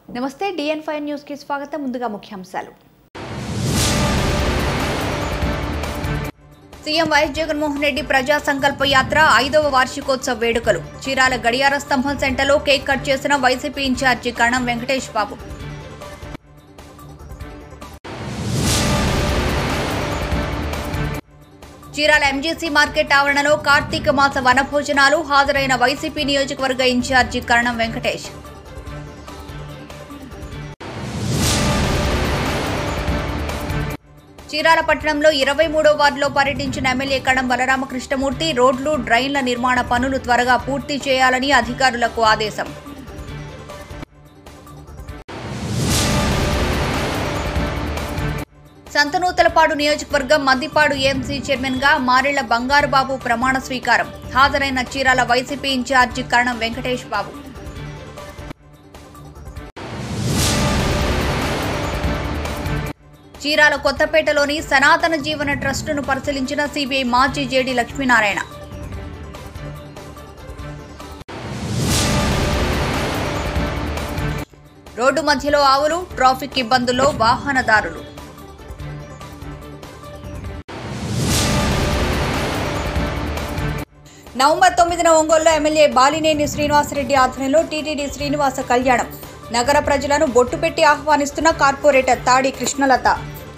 నమస్తే డిఎన్ five news కి స్వాగతం ముందుగా ముఖ్యాంశాలు సీఎం వైఎస్ జగన్మోహన్ రెడ్డి ప్రజా సంకల్ప యాత్ర ఐదవ వార్షికోత్సవ వేడుకలు చీరాల గడియార స్తంభం సెంటర్లో కేక్ కట్ చేసిన వైసీపీ ఇన్ఛార్జి కణం వెంకటేష్ బాబు చీరాల ఎంజీసీ మార్కెట్ ఆవరణలో కార్తీక మాస వనభోజనాలు హాజరైన వైసీపీ నియోజకవర్గ ఇన్ఛార్జి కరణం వెంకటేష్ చీరాల పట్టణంలో ఇరవై మూడో వార్డులో పర్యటించిన ఎమ్మెల్యే కడం బలరామకృష్ణమూర్తి రోడ్లు డ్రైన్ల నిర్మాణ పనులు త్వరగా పూర్తి చేయాలని అధికారులకు ఆదేశం సంతనూతలపాడు నియోజకవర్గం మద్దిపాడు ఏఎంసీ చైర్మన్ గా మారెళ్ల బంగారుబాబు ప్రమాణ స్వీకారం హాజరైన చీరాల వైసీపీ ఇన్ఛార్జి కరణం వెంకటేష్ బాబు చీరాల కొత్తపేటలోని సనాతన జీవన ట్రస్టును పరిశీలించిన సిబిఐ మాజీ జేడీ లక్ష్మీనారాయణ రోడ్డు మధ్యలో ఆవులు ట్రాఫిక్ ఇబ్బందుల్లో వాహనదారులు నవంబర్ తొమ్మిదిన ఒంగోలులో ఎమ్మెల్యే బాలినేని శ్రీనివాసరెడ్డి ఆధ్వర్యంలో టీటీడీ శ్రీనివాస కళ్యాణం నగర ప్రజలను బొట్టు పెట్టి ఆహ్వానిస్తున్న కార్పొరేటర్ తాడి కృష్ణలత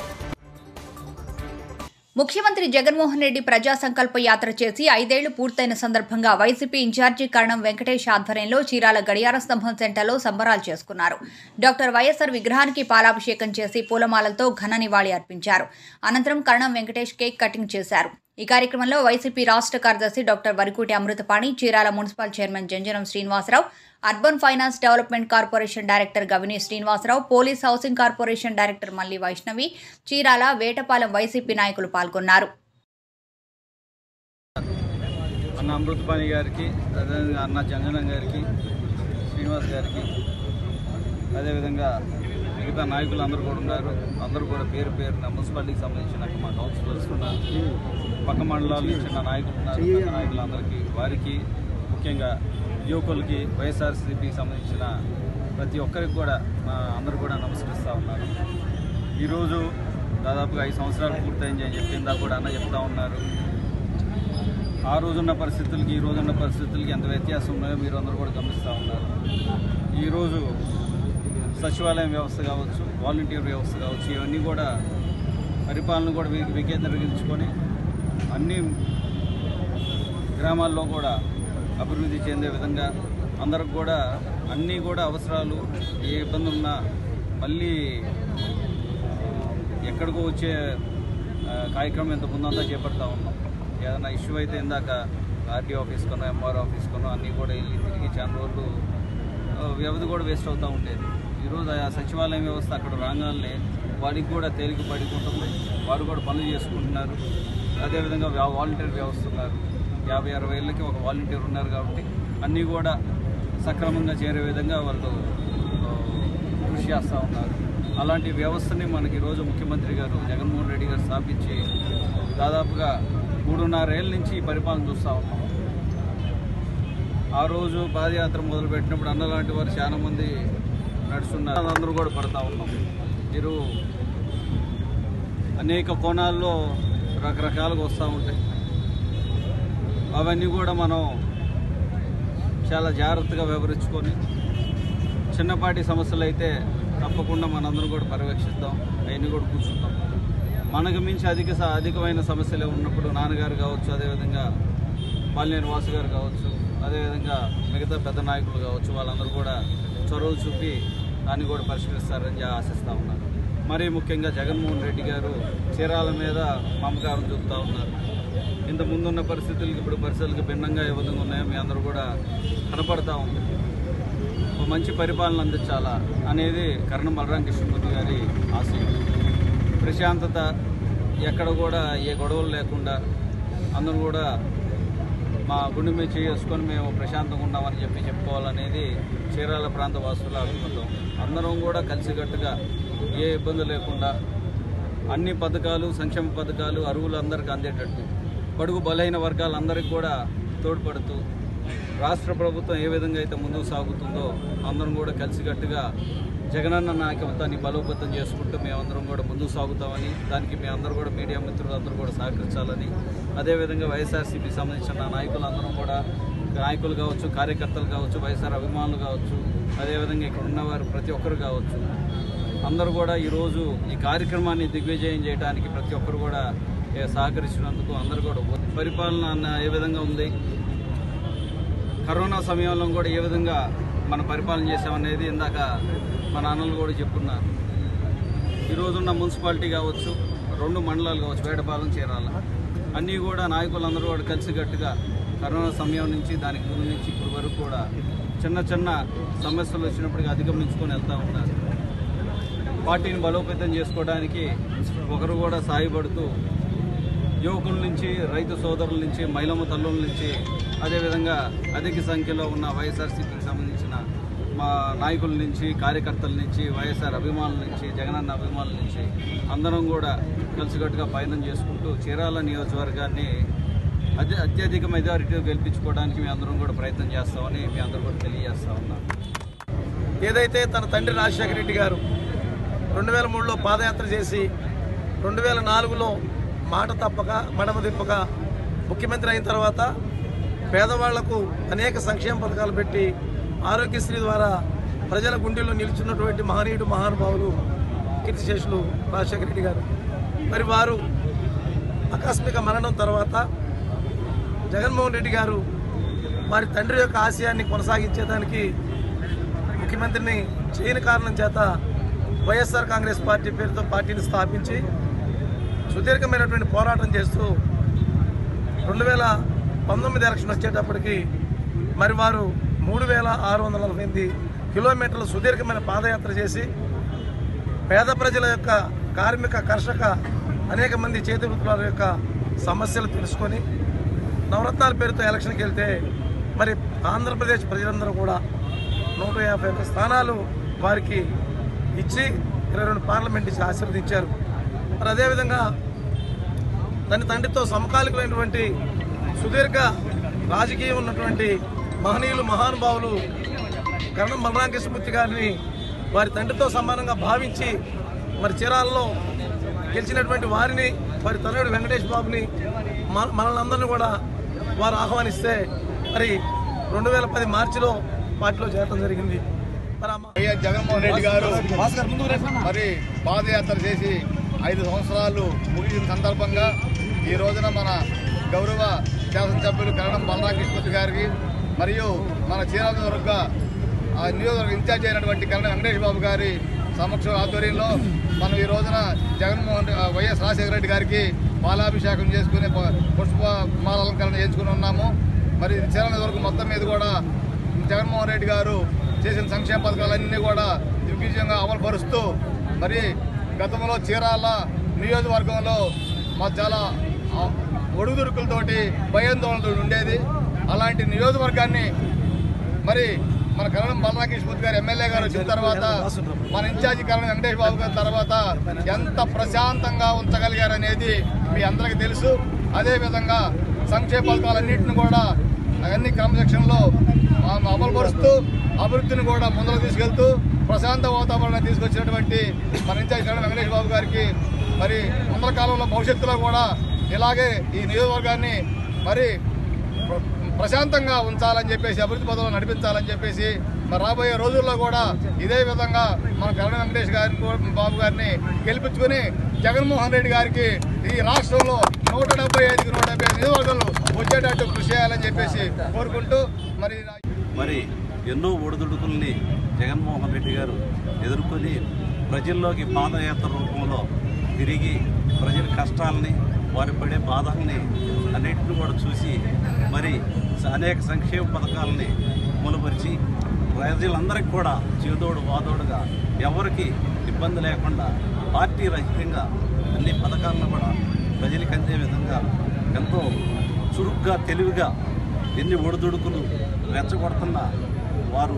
ముఖ్యమంత్రి జగన్మోహన్ రెడ్డి ప్రజా సంకల్ప యాత్ర చేసి ఐదేళ్లు పూర్తయిన సందర్భంగా వైసీపీ ఇన్ఛార్జి కరణం వెంకటేష్ ఆధ్వర్యంలో చీరాల గడియార స్తంభం సెంటర్లో సంబరాలు చేసుకున్నారు డాక్టర్ వైఎస్ఆర్ విగ్రహానికి పాలాభిషేకం చేసి పూలమాలలతో ఘన నివాళి అర్పించారు అనంతరం కరణం వెంకటేష్ కేక్ కటింగ్ చేశారు ఈ కార్యక్రమంలో వైసీపీ రాష్ట్ర కార్యదర్శి doctor Varikuti Amrutapani Chirala municipal chairman Janjanam Srinivasarao urban finance development corporation director Gavini Srinivasarao police housing corporation director Malli Vaishnavi Chirala Vetapalem YCP నాయకులు పాల్గొన్నారు అన్న అమృతపాణి గారికి అదేవిధంగా అన్న చందనం గారికి శ్రీనివాస్ గారికి అదేవిధంగా మిగతా నాయకులు అందరూ కూడా ఉన్నారు అందరూ కూడా పేరు పేరున మున్సిపాలిటీకి సంబంధించిన మా కౌన్సిలర్స్ ఉన్నారు పక్క మండలాల నుంచి ఉన్న నాయకులు ఉన్నారు పెద్ద నాయకులు అందరికీ వారికి ముఖ్యంగా యువకులకి వైఎస్ఆర్సీపీకి సంబంధించిన ప్రతి ఒక్కరికి కూడా మా అందరూ కూడా నమస్కరిస్తూ ఉన్నారు ఈరోజు దాదాపుగా ఐదు సంవత్సరాలు పూర్తయింది అని చెప్పి ఇందాక కూడా అన్న చెప్తా ఉన్నారు ఆ రోజున్న పరిస్థితులకి ఈ రోజున్న పరిస్థితులకి ఎంత వ్యత్యాసం ఉన్నాయో మీరు అందరూ కూడా గమనిస్తూ ఉన్నారు ఈరోజు సచివాలయం వ్యవస్థ కావచ్చు వాలంటీర్ వ్యవస్థ కావచ్చు ఇవన్నీ కూడా పరిపాలన కూడా వి- వికేంద్రీకరించుకొని అన్ని గ్రామాల్లో కూడా అభివృద్ధి చెందే విధంగా అందరికి కూడా అన్నీ కూడా అవసరాలు ఏ ఇబ్బంది ఉన్నా మళ్ళీ ఎక్కడికో వచ్చే ఆ, కార్యక్రమం ఇంత ముందంతా చేపడతా ఉన్నాం ఏదైనా ఇష్యూ అయితే ఇందాక ఆర్టీ ఆఫీస్ కొనో ఎంఆర్ ఆఫీస్ కొనో అన్నీ కూడా వెళ్ళి తిరిగి చాలా రోజులు ఆ, వ్యవధి కూడా వేస్ట్ అవుతూ ఉండేది ఈరోజు ఆ సచివాలయం వ్యవస్థ అక్కడ రాగానే వాడికి కూడా తేలిక పడుకుంటుంది వారు కూడా పనులు చేసుకుంటున్నారు అదేవిధంగా వా- వాలంటీర్ వ్యవస్థ ఉన్నారు యాభై అరవై ఏళ్ళకి ఒక వాలంటీర్ ఉన్నారు కాబట్టి అన్నీ కూడా సక్రమంగా చేరే విధంగా వాళ్ళు ఆ, కృషి చేస్తూ ఉన్నారు అలాంటి వ్యవస్థని మనకి ఈరోజు ముఖ్యమంత్రి గారు జగన్మోహన్ రెడ్డి గారు స్థాపించి దాదాపుగా మూడున్నరేళ్ళ నుంచి ఈ పరిపాలన చూస్తూ ఉన్నాం ఆ రోజు పాదయాత్ర మొదలుపెట్టినప్పుడు అన్న లాంటి వారు చాలా మంది నడుస్తున్నారు అందరూ కూడా పడతా ఉన్నాం మీరు అనేక కోణాల్లో రకరకాలుగా వస్తూ ఉంటాయి అవన్నీ కూడా మనం చాలా జాగ్రత్తగా వివరించుకొని చిన్నపాటి సమస్యలు అయితే తప్పకుండా మనందరం కూడా పర్యవేక్షిద్దాం అవన్నీ కూడా కూర్చుందాం మనకు మించి అధిక స- అధికమైన సమస్యలు ఉన్నప్పుడు నాన్నగారు కావచ్చు అదేవిధంగా బాలినేని వాసు గారు కావచ్చు అదేవిధంగా మిగతా పెద్ద నాయకులు కావచ్చు వాళ్ళందరూ కూడా చొరవ చూపి దాన్ని కూడా పరిష్కరిస్తారని జా- ఆశిస్తూ ఉన్నారు మరీ ముఖ్యంగా జగన్మోహన్ రెడ్డి గారు చీరాల మీద మమకారం చూపుతూ ఉన్నారు ఇంత ముందున్న పరిస్థితులకి ఇప్పుడు పరిస్థితులకు భిన్నంగా ఏ విధంగా ఉన్నాయో మీ అందరూ కూడా కనపడతా ఉంది ఒక మంచి పరిపాలన అందించాలా అనేది కరణం బలరాం కృష్ణమూర్తి గారి ఆశయం ప్రశాంతత ఎక్కడ కూడా ఏ గొడవలు లేకుండా అందరూ కూడా మా గుండె మీద చేసుకొని మేము ప్రశాంతంగా ఉన్నామని చెప్పి చెప్పుకోవాలనేది చీరాల ప్రాంత వాసుల అభిమతం అందరం కూడా కలిసికట్టుగా ఏ ఇబ్బంది లేకుండా అన్ని పథకాలు సంక్షేమ పథకాలు అరువులందరికీ అందేటట్టు బడుగు బలైన వర్గాలందరికీ కూడా తోడ్పడుతూ రాష్ట్ర ప్రభుత్వం ఏ విధంగా అయితే ముందుకు సాగుతుందో అందరం కూడా కలిసికట్టుగా జగనన్న నాయకత్వాన్ని బలోపేతం చేసుకుంటూ మేమందరం కూడా ముందుకు సాగుతామని దానికి మీ అందరూ కూడా మీడియా మిత్రులందరూ కూడా సహకరించాలని అదేవిధంగా వైఎస్ఆర్సీపీకి సంబంధించిన నాయకులందరం కూడా నాయకులు కావచ్చు కార్యకర్తలు కావచ్చు వైఎస్ఆర్ అభిమానులు కావచ్చు అదేవిధంగా ఇక్కడ ఉన్నవారు ప్రతి ఒక్కరు కావచ్చు అందరూ కూడా ఈరోజు ఈ కార్యక్రమాన్ని దిగ్విజయం చేయడానికి ప్రతి ఒక్కరు కూడా ఏ, సహకరించినందుకు అందరూ కూడా పరిపాలన అన్న ఏ విధంగా ఉంది కరోనా సమయంలో కూడా ఏ విధంగా మనం పరిపాలన చేసామనేది ఇందాక మా నాన్నలు కూడా చెప్పున్నారు ఈరోజున్న మున్సిపాలిటీ కావచ్చు రెండు మండలాలు కావచ్చు వేటపాలెం చీరాల అన్నీ కూడా నాయకులందరూ కూడా కలిసికట్టుగా కరోనా సమయం నుంచి దానికి ముందు నుంచి ఇప్పుడు వరకు కూడా చిన్న చిన్న సమస్యలు వచ్చినప్పటికీ అధిగమించుకొని వెళ్తూ ఉన్నారు పార్టీని బలోపేతం చేసుకోవడానికి ఒకరు కూడా సాయపడుతూ యువకుల నుంచి రైతు సోదరుల నుంచి మహిళమ్మ తల్లుల నుంచి అదేవిధంగా అధిక సంఖ్యలో ఉన్న వైఎస్ఆర్సీపీకి సంబంధించిన మా నాయకుల నుంచి కార్యకర్తల నుంచి వైఎస్ఆర్ అభిమానుల నుంచి జగనన్న అభిమానుల నుంచి అందరం కూడా కలిసికట్టుగా పయనం చేసుకుంటూ చీరాల నియోజకవర్గాన్ని అత్య అత్యధిక మెజారిటీ గెలిపించుకోవడానికి మీ అందరం కూడా ప్రయత్నం చేస్తామని మీ అందరూ కూడా తెలియజేస్తా ఉన్నాం ఏదైతే తన తండ్రి రాజశేఖర రెడ్డి గారు రెండు వేల మూడులో పాదయాత్ర చేసి రెండు వేల నాలుగులో మాట తప్పక మడమ తిప్పక ముఖ్యమంత్రి అయిన తర్వాత పేదవాళ్లకు అనేక సంక్షేమ పథకాలు పెట్టి ఆరోగ్యశ్రీ ద్వారా ప్రజల గుండెల్లో నిలుచున్నటువంటి మహనీయుడు మహానుభావులు కీర్తిశేషులు రాజశేఖర రెడ్డి గారు మరి వారు ఆకస్మిక మరణం తర్వాత జగన్మోహన్ రెడ్డి గారు వారి తండ్రి యొక్క ఆశయాన్ని కొనసాగించేదానికి ముఖ్యమంత్రిని చేయని కారణం చేత వైఎస్ఆర్ కాంగ్రెస్ పార్టీ పేరుతో పార్టీని స్థాపించి సుదీర్ఘమైనటువంటి పోరాటం చేస్తూ రెండు వేల పంతొమ్మిది ఎలక్షన్ వచ్చేటప్పటికి మరి వారు మూడు వేల ఆరు వందల నలభై ఎనిమిది కిలోమీటర్ల సుదీర్ఘమైన పాదయాత్ర చేసి పేద ప్రజల యొక్క కార్మిక కర్షక అనేక మంది చేతి వృత్తుల యొక్క సమస్యలు తెలుసుకొని నవరత్నాల పేరుతో ఎలక్షన్కి వెళ్తే మరి ఆంధ్రప్రదేశ్ ప్రజలందరూ కూడా నూట యాభై ఒక్క స్థానాలు వారికి ఇచ్చి ఇరవై రెండు పార్లమెంట్ ఇచ్చి ఆశీర్వదించారు మరి అదేవిధంగా తన తండ్రితో సమకాలికమైనటువంటి సుదీర్ఘ రాజకీయం ఉన్నటువంటి మహనీయులు మహానుభావులు కరణం బలరామకృష్ణమూర్తి గారిని వారి తండ్రితో సమానంగా భావించి మరి చీరాలలో గెలిచినటువంటి వారిని వారి తనయుడు వెంకటేష్ బాబుని మన మనల్ని కూడా వారు ఆహ్వానిస్తే మరి రెండు వేల పది మార్చిలో పార్టీలో చేరడం జరిగింది మరి అమ్మ వైఎస్ జగన్మోహన్ రెడ్డి గారు మరి పాదయాత్ర చేసి ఐదు సంవత్సరాలు ముగిసిన సందర్భంగా ఈ రోజున మన గౌరవ శాసనసభ్యులు కరణం బలరామకృష్ణమూర్తి గారికి మరియు మన చీరాలదుర్గ ఆ నియోజకవర్గ ఇన్ఛార్జ్ అయినటువంటి కరణం వెంకటేష్ బాబు గారి సమక్ష ఆధ్వర్యంలో మనం ఈ రోజున జగన్మోహన్ రె- ఆ వైఎస్ రాజశేఖర రెడ్డి గారికి పాలాభిషేకం చేసుకుని ప- పుష్ప మాలలంకరణ చేసుకుని ఉన్నాము మరి చీరాలదుర్గ మొత్తం మీద కూడా జగన్మోహన్ రెడ్డి గారు చేసిన సంక్షేమ పథకాలన్నీ కూడా దిగ్విజయంగా అమలు పరుస్తూ మరి గతంలో చీరాల నియోజకవర్గంలో మా చాలా ఆ, ఒడుదుడుకులతోటి భయాందోళనతో ఉండేది అలాంటి నియోజకవర్గాన్ని మరి మన కరణం బలరాకృష్ణమూర్తి గారు ఎమ్మెల్యే గారు వచ్చిన తర్వాత మన ఇన్ఛార్జి కరణం వెంకటేష్ బాబు గారి తర్వాత ఎంత ప్రశాంతంగా ఉంచగలిగారనేది మీ అందరికీ తెలుసు అదేవిధంగా సంక్షేమ పథకాలన్నింటిని కూడా అవన్నీ క్రమశిక్షణలో ఆ, అమలుపరుస్తూ అభివృద్ధిని కూడా ముందుకు తీసుకెళ్తూ ప్రశాంత వాతావరణం తీసుకొచ్చినటువంటి మన ఇన్ఛార్జ్ కరణం వెంకటేష్ బాబు గారికి మరి ముందర కాలంలో భవిష్యత్తులో కూడా ఇలాగే ఈ నియోజకవర్గాన్ని మరి ప్ర- ప్రశాంతంగా ఉంచాలని చెప్పేసి అభివృద్ధి పదంలో నడిపించాలని చెప్పేసి మరి రాబోయే రోజుల్లో కూడా ఇదే విధంగా మన కరుణ వెంకటేష్ గారిని కూ- బాబు గారిని గెలిపించుకుని జగన్మోహన్ రెడ్డి గారికి ఈ రాష్ట్రంలో నూట డెబ్బై ఐదుకి నూట డెబ్బై ఐదు నియోజకవర్గాలు వచ్చేటట్టు కృషి చేయాలని చెప్పేసి కోరుకుంటూ మరి నా- మరి ఎన్నో ఒడిదుడుకుల్ని జగన్మోహన్ రెడ్డి గారు ఎదుర్కొని ప్రజల్లోకి పాదయాత్ర రూపంలో తిరిగి ప్రజల కష్టాలని వారి పడే బాధల్ని అన్నింటిని కూడా చూసి మరి స- అనేక సంక్షేమ పథకాలని అమలుపరిచి ప్రజలందరికీ కూడా చేదోడు వాదోడుగా ఎవరికి ఇబ్బంది లేకుండా పార్టీ రహితంగా అన్ని పథకాలను కూడా ప్రజలకు అందే విధంగా ఎంతో చురుగ్గా తెలివిగా ఎన్ని ఒడిదుడుకులు రెచ్చగొడుతున్నా వారు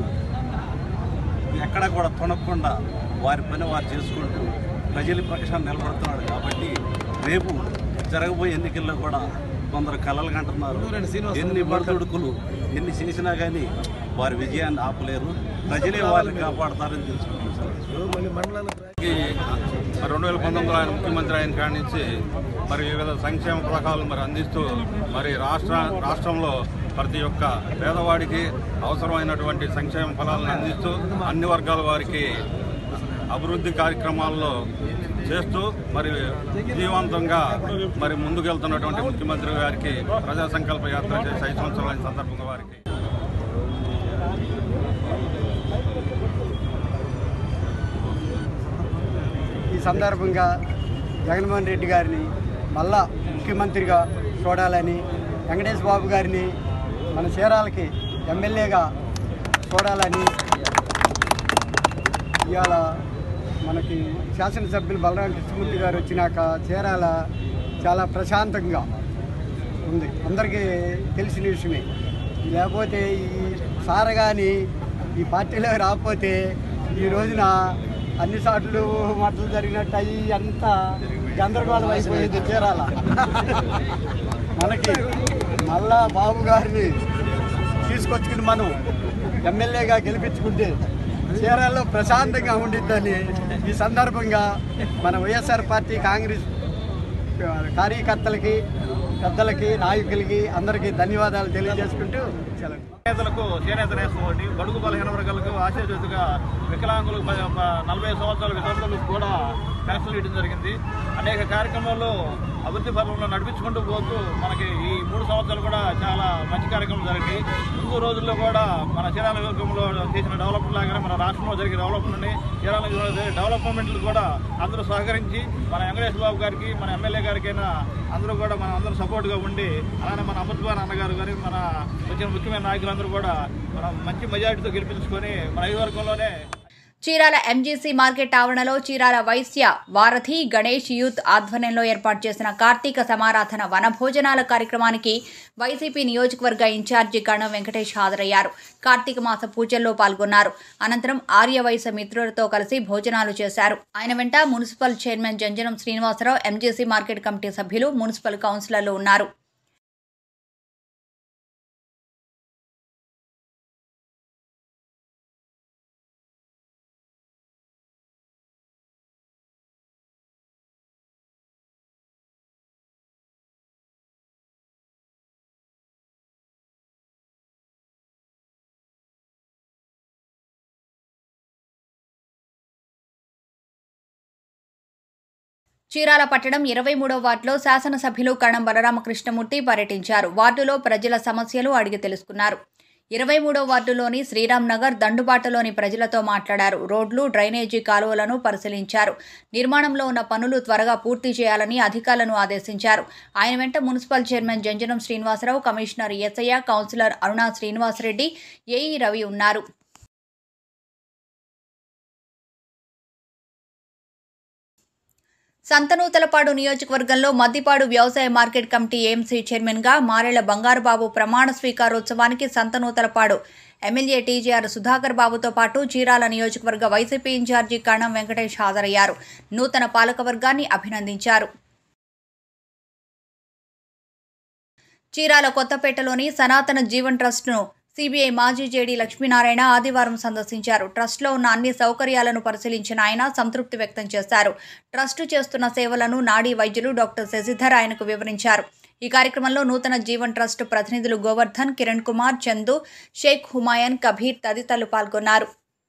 ఎక్కడ కూడా తొనకుండా వారి పని వారు చేసుకుంటూ ప్రజల పక్షాన్ని నిలబడుతున్నాడు కాబట్టి రేపు జరగబోయే ఎన్నికల్లో కూడా కొందరు కలలు కంటున్నారు ఎన్ని ఒడిదుడుకులు ఎన్ని చేసినా కానీ వారి విజయాన్ని ఆపలేరు ప్రజలే వారిని కాపాడతారని తెలుసుకుంటున్నారు మళ్ళీ మండలానికి రా- మరి రెండు వేల పంతొమ్మిదిలో ఆయన ముఖ్యమంత్రి అయిన కాడి నుంచి మరి వివిధ సంక్షేమ పథకాలు మరి అందిస్తూ మరి రాష్ట్ర రాష్ట్రంలో ప్రతి ఒక్క పేదవాడికి అవసరమైనటువంటి సంక్షేమ ఫలాలను అందిస్తూ అన్ని వర్గాల వారికి అభివృద్ధి కార్యక్రమాల్లో చేస్తూ మరి జీవంతంగా మరి ముందుకెళ్తున్నటువంటి ముఖ్యమంత్రి గారికి ప్రజా సంకల్ప యాత్ర చేసి ఐదు సంవత్సరాల సందర్భంగా వారికి ఈ సందర్భంగా జగన్మోహన్ రెడ్డి గారిని మళ్ళా ముఖ్యమంత్రిగా చూడాలని వెంకటేష్ బాబు గారిని మన చీరాలకి ఎమ్మెల్యేగా చూడాలని ఇవాళ మనకి శాసనసభ్యులు బలరాం కృష్ణమూర్తి గారు వచ్చినాక చీరాల చాలా ప్రశాంతంగా ఉంది అందరికీ తెలిసిన విషయమే లేకపోతే ఈ సార కానీ ఈ పార్టీలో రాకపోతే ఈ రోజున అన్ని సార్లు మటలు జరిగినట్టు అయ్యి అంతా గందరగోళం అయిపోయింది చీరాల మనకి మళ్ళా బాబు గారిని తీసుకొచ్చుకుని మనం ఎమ్మెల్యేగా గెలిపించుకుంటే చీరాల్లో ప్రశాంతంగా ఉండిద్దని ఈ సందర్భంగా మన వైఎస్ఆర్ పార్టీ కాంగ్రెస్ కార్యకర్తలకి పెద్దలకి నాయకులకి అందరికీ ధన్యవాదాలు తెలియజేసుకుంటూ సెలవు నేతలకు చేనేత నేస్తం ఒకటి బడుగు బలహీన వర్గాలకు ఆశాజ్యోతిగా వికలాంగులకు ప- ప- నలభై సంవత్సరాల వితంతులకు కూడా పెన్షన్లు ఇవ్వడం జరిగింది అనేక కార్యక్రమాల్లో అభివృద్ధి పథంలో నడిపించుకుంటూ పోతూ మనకి ఈ మూడు సంవత్సరాలు కూడా చాలా మంచి కార్యక్రమాలు జరిగాయి ముందు రోజుల్లో కూడా మన చీరాల నియోజకవర్గంలో చేసిన డెవలప్మెంట్ లాగానే మన రాష్ట్రంలో జరిగే డెవలప్మెంట్ చీరాల నియోజకవర్గంలో డెవలప్మెంట్లు కూడా అందరూ సహకరించి మన వెంకటేష్ బాబు గారికి మన ఎమ్మెల్యే గారికైనా అందరూ కూడా మన అందరూ సపోర్ట్గా ఉండి అలానే మన అమృతబాన్ అన్నగారు కానీ మన వచ్చిన ముఖ్యమైన నాయకులందరూ కూడా మనం మంచి మెజారిటీతో గెలిపించుకొని మన నియోజకవర్గంలోనే చీరాల ఎంజీసీ మార్కెట్ ఆవరణలో చీరాల వైశ్య వారధి గణేష్ యూత్ ఆధ్వర్యంలో ఏర్పాటు చేసిన కార్తీక సమారాధన వనభోజనాల కార్యక్రమానికి వైసీపీ నియోజకవర్గ ఇన్ఛార్జి కణం వెంకటేష్ హాజరయ్యారు కార్తీక మాస పూజల్లో పాల్గొన్నారు అనంతరం ఆర్యవైశ్య మిత్రులతో కలిసి భోజనాలు చేశారు ఆయన వెంట municipal chairman Janjanam Srinivasarao MGC market committee సభ్యులు మున్సిపల్ కౌన్సిలర్లు ఉన్నారు చీరాల పట్టణం ఇరవై మూడో వార్డులో శాసనసభ్యులు కణం బలరామకృష్ణమూర్తి పర్యటించారు వార్డులో ప్రజల సమస్యలు అడిగి తెలుసుకున్నారు ఇరవై మూడో వార్డులోని శ్రీరామ్ నగర్ దండుబాటలోని ప్రజలతో మాట్లాడారు రోడ్లు డ్రైనేజీ కాలువలను పరిశీలించారు నిర్మాణంలో ఉన్న పనులు త్వరగా పూర్తి చేయాలని అధికారులను ఆదేశించారు ఆయన వెంట municipal chairman Janjanam Srinivasarao commissioner SI councillor Aruna Srinivasareddy AE Ravi ఉన్నారు సంతనూతలపాడు నియోజకవర్గంలో మద్దిపాడు వ్యవసాయ మార్కెట్ కమిటీ ఏఎంసీ చైర్మన్గా మారెళ్ల బంగారుబాబు ప్రమాణ స్వీకారోత్సవానికి సంతనూతలపాడు ఎమ్మెల్యే టీజీఆర్ సుధాకర్ బాబుతో పాటు చీరాల నియోజకవర్గ వైసీపీ ఇన్ఛార్జి కణం వెంకటేష్ హాజరయ్యారు నూతన పాలకవర్గాన్ని అభినందించారు చీరాల కొత్తపేటలోని సనాతన జీవన్ ట్రస్ట్ను సిబిఐ మాజీ జేడీ లక్ష్మీనారాయణ ఆదివారం సందర్శించారు ట్రస్ట్లో ఉన్న అన్ని సౌకర్యాలను పరిశీలించిన ఆయన సంతృప్తి వ్యక్తం చేశారు ట్రస్ట్ చేస్తున్న సేవలను నాడీ వైద్యులు డాక్టర్ శశిధర్ ఆయనకు వివరించారు ఈ కార్యక్రమంలో నూతన జీవన్ ట్రస్ట్ ప్రతినిధులు గోవర్ధన్ కిరణ్ కుమార్ చందు షేక్ హుమాయన్ కబీర్ తదితరులు పాల్గొన్నారు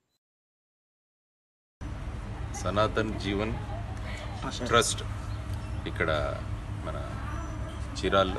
సనాతన్ జీవన్ ట్రస్ట్ ఇక్కడ మన చీరాల్లో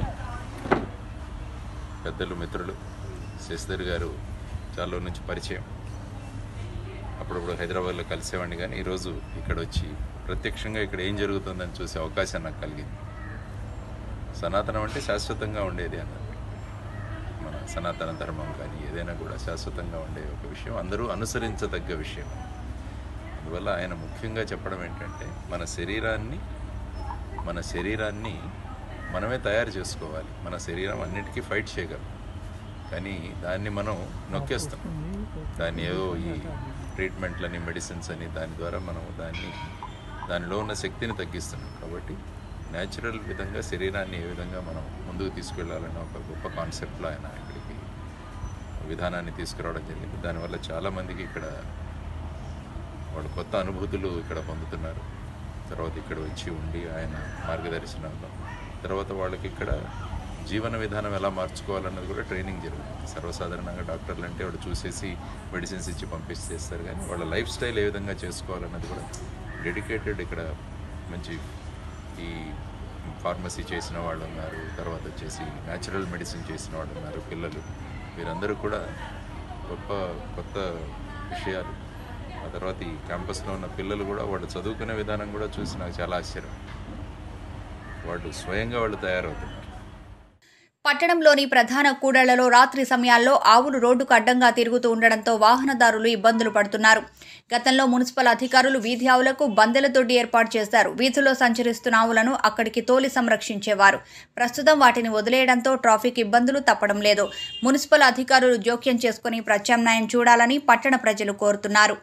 పెద్దలు మిత్రులు శశిధర్ గారు చాలా రోజుల నుంచి పరిచయం అప్పుడప్పుడు హైదరాబాద్లో కలిసేవాడిని కానీ ఈరోజు ఇక్కడ వచ్చి ప్రత్యక్షంగా ఇక్కడ ఏం జరుగుతుందని చూసే అవకాశం నాకు కలిగింది సనాతనం అంటే శాశ్వతంగా ఉండేది అన్నారు మన సనాతన ధర్మం కానీ ఏదైనా కూడా శాశ్వతంగా ఉండే ఒక విషయం అందరూ అనుసరించదగ్గ విషయం అందువల్ల ఆయన ముఖ్యంగా చెప్పడం ఏంటంటే మన శరీరాన్ని మన శరీరాన్ని మనమే తయారు చేసుకోవాలి మన శరీరం అన్నిటికీ ఫైట్ చేయగలం కానీ దాన్ని మనం నొక్కేస్తాం దాన్ని ఏదో ఈ ట్రీట్మెంట్లని మెడిసిన్స్ అని దాని ద్వారా మనం దాన్ని దానిలో ఉన్న శక్తిని తగ్గిస్తున్నాం కాబట్టి న్యాచురల్ విధంగా శరీరాన్ని ఏ విధంగా మనం ముందుకు తీసుకెళ్లాలన్న ఒక గొప్ప కాన్సెప్ట్లో ఆయన ఇక్కడికి విధానాన్ని తీసుకురావడం జరిగింది దానివల్ల చాలామందికి ఇక్కడ వాళ్ళు కొత్త అనుభూతులు ఇక్కడ పొందుతున్నారు తర్వాత ఇక్కడ వచ్చి ఉండి ఆయన మార్గదర్శనంలో తర్వాత వాళ్ళకి ఇక్కడ జీవన విధానం ఎలా మార్చుకోవాలన్నది కూడా ట్రైనింగ్ జరుగుతుంది సర్వసాధారణంగా డాక్టర్లు అంటే వాళ్ళు చూసేసి మెడిసిన్స్ ఇచ్చి పంపిస్తేస్తారు కానీ వాళ్ళ లైఫ్ స్టైల్ ఏ విధంగా చేసుకోవాలన్నది కూడా డెడికేటెడ్ ఇక్కడ మంచి ఈ ఫార్మసీ చేసిన వాళ్ళు ఉన్నారు తర్వాత వచ్చేసి న్యాచురల్ మెడిసిన్ చేసిన వాళ్ళు ఉన్నారు పిల్లలు వీరందరూ కూడా గొప్ప కొత్త విషయాలు ఆ తర్వాత ఈ క్యాంపస్లో ఉన్న పిల్లలు కూడా వాళ్ళు చదువుకునే విధానం కూడా చూసి నాకు చాలా ఆశ్చర్యం వాళ్ళు స్వయంగా వాళ్ళు తయారవుతున్నారు పట్టణంలోని ప్రధాన కూడళ్లలో రాత్రి సమయాల్లో ఆవులు రోడ్డుకు అడ్డంగా తిరుగుతూ ఉండడంతో వాహనదారులు ఇబ్బందులు పడుతున్నారు గతంలో మున్సిపల్ అధికారులు వీధి ఆవులకు బందెల దొడ్డి ఏర్పాటు చేశారు వీధిలో సంచరిస్తున్న ఆవులను అక్కడికి తోలి సంరక్షించేవారు ప్రస్తుతం వాటిని వదిలేయడంతో ట్రాఫిక్ ఇబ్బందులు తప్పడం లేదు మున్సిపల్ అధికారులు జోక్యం చేసుకుని ప్రత్యామ్నాయం చూడాలని పట్టణ ప్రజలు కోరుతున్నారు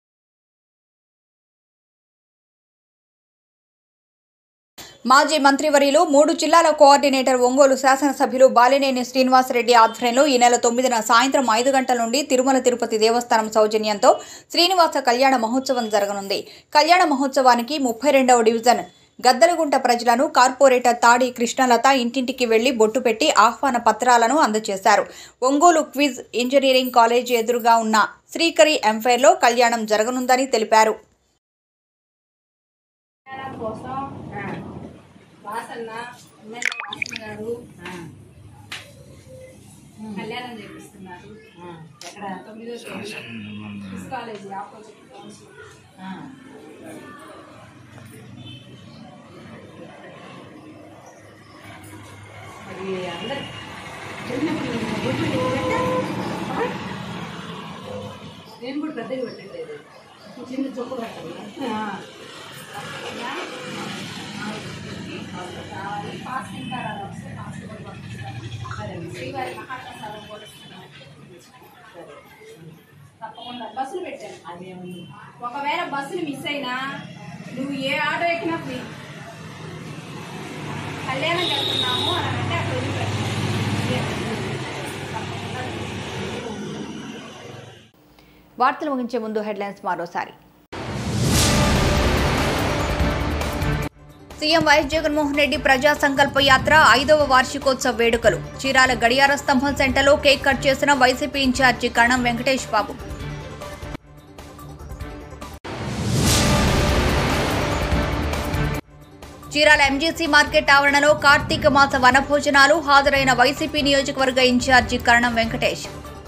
మాజీ మంత్రివర్యులు మూడు జిల్లాల కోఆర్డినేటర్ ఒంగోలు శాసనసభ్యులు బాలినేని శ్రీనివాసరెడ్డి ఆధ్వర్యంలో ఈ నెల తొమ్మిదిన సాయంత్రం ఐదు గంటల నుండి తిరుమల తిరుపతి దేవస్థానం సౌజన్యంతో శ్రీనివాస కళ్యాణ మహోత్సవం జరగనుంది కళ్యాణ మహోత్సవానికి ముప్పై రెండవ డివిజన్ గద్దలగుంట ప్రజలను కార్పొరేటర్ తాడి కృష్ణలత ఇంటింటికి వెళ్లి బొట్టు పెట్టి ఆహ్వాన పత్రాలను అందజేశారు ఒంగోలు క్విజ్ ఇంజనీరింగ్ కాలేజీ ఎదురుగా ఉన్న శ్రీకరి ఎంఫైర్లో కళ్యాణం జరగనుందని తెలిపారు కోసం వాసన్న ఎమ్మెల్యే వాసన్న గారు కళ్యాణం చేపిస్తున్నారు ఎక్కడ తొమ్మిదో తేదీ క్రిస్ కాలేజీ ఆపోజిట్ కౌన్సిల్ మరి అందరు నేను కూడా పెద్దగా పెట్టలేదు చిన్న చొప్పు పెట్టాలి శ్రీవారి మహాప్రసాదం కూడా తప్పకుండా బస్సులు పెట్టాను అదేముంది ఒకవేళ బస్సులు మిస్ అయినా నువ్వు ఏ ఆటో ఎక్కినా ఫ్రీ కళ్యాణం వెళ్తున్నాము అని అంటే అక్కడ వదిలిపెట్టాను వార్తలు ముగించే ముందు హెడ్లైన్స్ మరోసారి సీఎం వైఎస్ జగన్మోహన్ రెడ్డి ప్రజా సంకల్ప యాత్ర ఐదవ వార్షికోత్సవ వేడుకలు చీరాల గడియార స్తంభం సెంటర్లో కేక్ కట్ చేసిన వైసీపీ ఇన్ఛార్జి కణం వెంకటేష్ బాబు చీరాల ఎంజీసీ మార్కెట్ ఆవరణలో కార్తీక మాస వనభోజనాలు హాజరైన వైసీపీ నియోజకవర్గ ఇన్ఛార్జి కరణం వెంకటేష్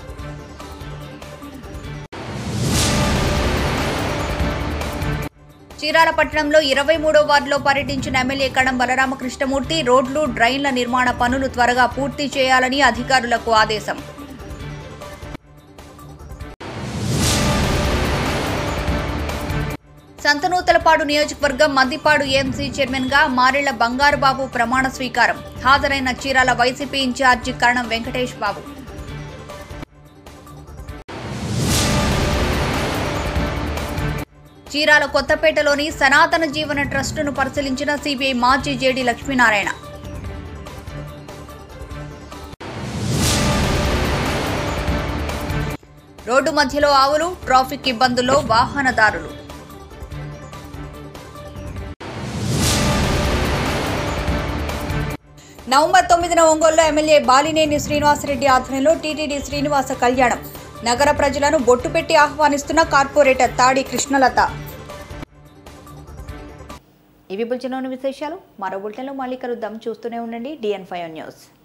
చీరాల పట్టణంలో ఇరవై మూడో వార్డులో పర్యటించిన ఎమ్మెల్యే కణం బలరామకృష్ణమూర్తి రోడ్లు డ్రైన్ల నిర్మాణ పనులు త్వరగా పూర్తి చేయాలని అధికారులకు ఆదేశం సంతనూతలపాడు నియోజకవర్గం మద్దిపాడు ఏఎంసీ చైర్మన్ గా మారెళ్ల బంగారుబాబు ప్రమాణ స్వీకారం హాజరైన చీరాల వైసీపీ ఇన్ఛార్జి కరణం వెంకటేష్ బాబు చీరాల కొత్తపేటలోని సనాతన జీవన ట్రస్టును పరిశీలించిన సిబిఐ మాజీ జేడీ లక్ష్మీనారాయణ రోడ్డు మధ్యలో ఆవులు ట్రాఫిక్ ఇబ్బందుల్లో వాహనదారులు నవంబర్ తొమ్మిదిన ఒంగోలులో ఎమ్మెల్యే బాలినేని శ్రీనివాసరెడ్డి ఆధ్వర్యంలో టీటీడీ శ్రీనివాస కళ్యాణం నగర ప్రజలను బొట్టు పెట్టి ఆహ్వానిస్తున్న కార్పొరేటర్ తాడి కృష్ణలత ఇవి బులెటిన్లోని విశేషాలు మరో బులెటిన్లో మళ్ళీ కలుద్దాం చూస్తూనే ఉండండి డిఎన్ ఫైవ్ న్యూస్